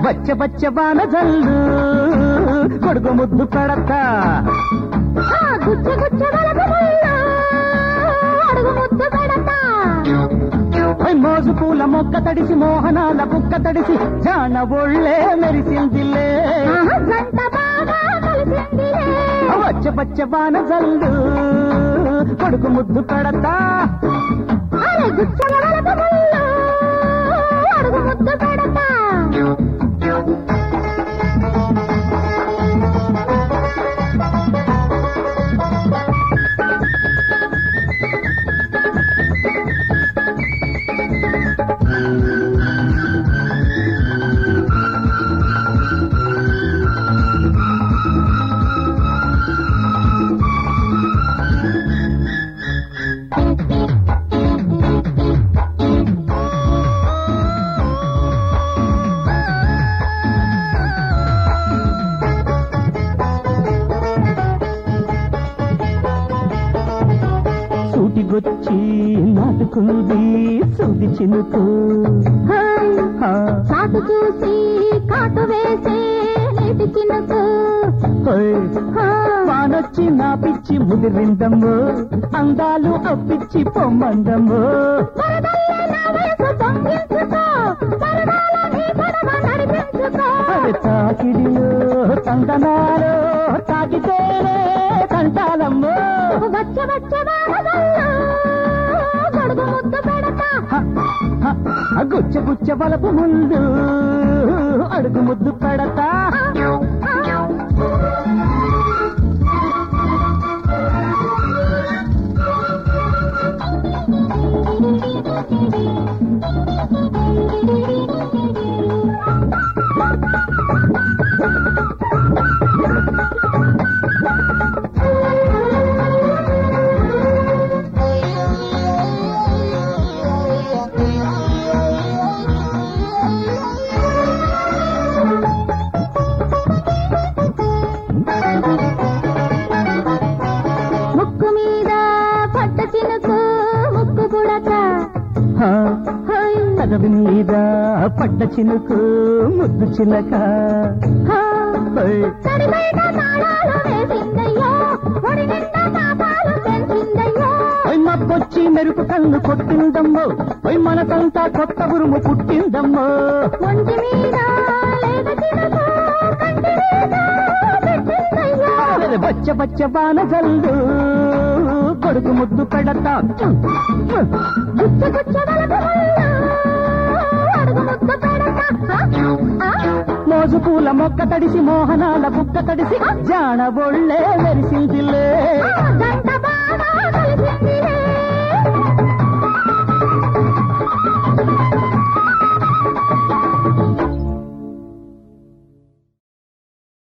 బచ్చ బచ్చ బాన జల్లు కొడుకు ముద్దు పెడతా ఆ గుచ్చ గుచ్చ వలపు ముళ్ళు అడుగు ముద్దు పెడతా ఓయ్ మోజు పూల మొక్క తడిసి మోహనాల బుక్క తడిసి జాన ఒళ్ళే మెరిసిందిలే ఆహా, జంట బాగా కలిసిందిలే బచ్చ బచ్చ బాన జల్లు కొడుకు ముద్దు పెడతా అరే గుచ్చల వలపు ముళ్ళు అడుగు ముద్దు పెడతా సూటిగొచ్చి నాటుకుంది సూది చినుకు హాయ్ ఆ, చాటు చూసి కాటు వేసే నీటి చినుకు ఓయ్. హా, వానొచ్చి నా పిచ్చి ముదిరిందమ్మో అందాలు అప్పిచ్చి పొమ్మందమ్మో వరదల్లే నా వయసు పొంగించుకో వరదాల నీ పడవ నడిపించుకో అరే తాకిడిలో తందనాలో తాకితేనే తంటాలమ్మో వచ్చ వచ్చ వానదల్లో గొడుగు ముద్దు పెడతా హ, హ, ఆ గుచ్చ గుచ్చ బలపు ముందు అడుగు ముద్దు పెడతా ముక్కు మీద పట్ట చినుకు ముక్కు పుడక హ, హాయ్ కదవి మీద పడ్డ చినుకు ముద్దు చిలక హా ఓయ్. తడి బయట తాళాలు వేసిందయ్యో ఒడి నిండా పాపాలు పెంచిందయ్యో ఓయ్ మబ్బొచ్చి మెరుపు కన్ను కొట్టిందమ్మో ఓయ్ మనసంతా కొత్త ఉరుము పుట్టిందమ్మో ఒంటి మీద లేత చినుకు కంటి మీద పెట్టిందయ్యో అరే బచ్చ బచ్చ బాన జల్లు కొడుకు ముద్దు పెడతా గుచ్చ గుచ్చ వలపు ముళ్ళు అడుగు ముద్దు పెడతా ఆ, ఆ, మోజు పూల మొక్క తడిసి మోహనాల బుక్క తడిసి జాన ఒళ్ళే మెరిసిందిలే